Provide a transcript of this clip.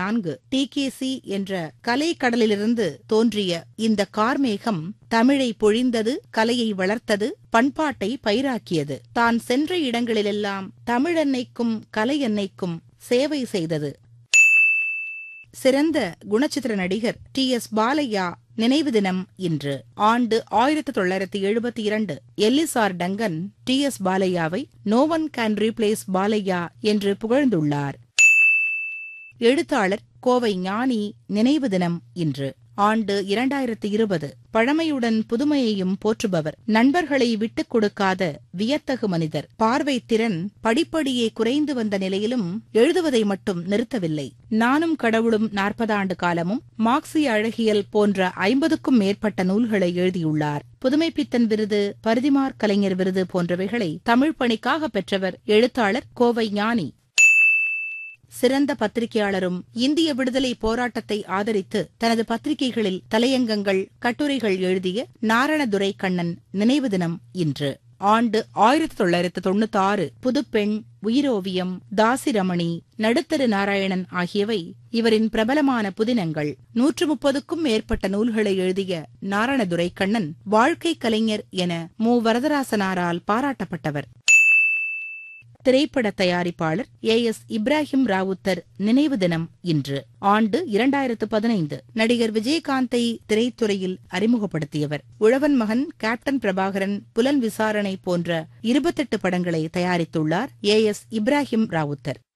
நான்கு டிகேசி என்ற கலைக்கடலிலிருந்து தோன்றிய இந்த கார்மேகம் தமிழை பொழிந்தது கலையை வளர்த்தது பண்பாட்டை பயிராக்கியது தான் சென்ற இடங்களிலெல்லாம் தமிழன்னைக்கும் கலையன்னைக்கும் சேவை செய்தது சிறந்த குணச்சித்திர நடிகர் டி எஸ் பாலையா நினைவு தினம் இன்று ஆண்டு ஆயிரத்தி தொள்ளாயிரத்தி எழுபத்தி இரண்டு எல்லிசார் டங்கன் டி எஸ் பாலையாவை no one can replace Balaiah என்று புகழ்ந்துள்ளார் எழுத்தாளர் கோவை ஞானி நினைவு தினம் இன்று ஆண்டு இரண்டாயிரத்தி இருபது பழமையுடன் புதுமையையும் போற்றுபவர் நண்பர்களை விட்டுக் கொடுக்காத வியத்தகு மனிதர் பார்வை திறன் படிப்படியே குறைந்து வந்த நிலையிலும் எழுதுவதை மட்டும் நிறுத்தவில்லை நானும் கடவுளும் நாற்பதாண்டு காலமும் மார்க்சிய அழகியல் போன்ற ஐம்பதுக்கும் மேற்பட்ட நூல்களை எழுதியுள்ளார் புதுமைப்பித்தன் விருது பரிதிமார் கலைஞர் விருது போன்றவைகளை தமிழ் பணிக்காக பெற்றவர் எழுத்தாளர் கோவை ஞானி சிறந்த பத்திரிகையாளரும் இந்திய விடுதலை போராட்டத்தை ஆதரித்து தனது பத்திரிகைகளில் தலையங்கங்கள் கட்டுரைகள் எழுதிய நாரணதுரை கண்ணன் நினைவு தினம் இன்று ஆண்டு ஆயிரத்தி தொள்ளாயிரத்து தொண்ணூத்தி ஆறு புதுப்பெண் உயிரோவியம் தாசிரமணி நடுத்தரு நாராயணன் ஆகியவை இவரின் பிரபலமான புதினங்கள் நூற்று முப்பதுக்கும் மேற்பட்ட நூல்களை எழுதிய நாரணதுரை கண்ணன் வாழ்க்கை கலைஞர் என மு வரதராசனாரால் பாராட்டப்பட்டவர் திரைப்பட தயாரிப்பாளர் ஏ எஸ் இப்ராஹிம் ராவுத்தர் நினைவு தினம் இன்று ஆண்டு இரண்டாயிரத்து பதினைந்து நடிகர் விஜயகாந்தை திரைத்துறையில் அறிமுகப்படுத்தியவர் உழவன் மகன் கேப்டன் பிரபாகரன் புலன் விசாரணை போன்ற இருபத்தெட்டு படங்களை தயாரித்துள்ளார் ஏ எஸ் இப்ராஹிம் ராவுத்தர்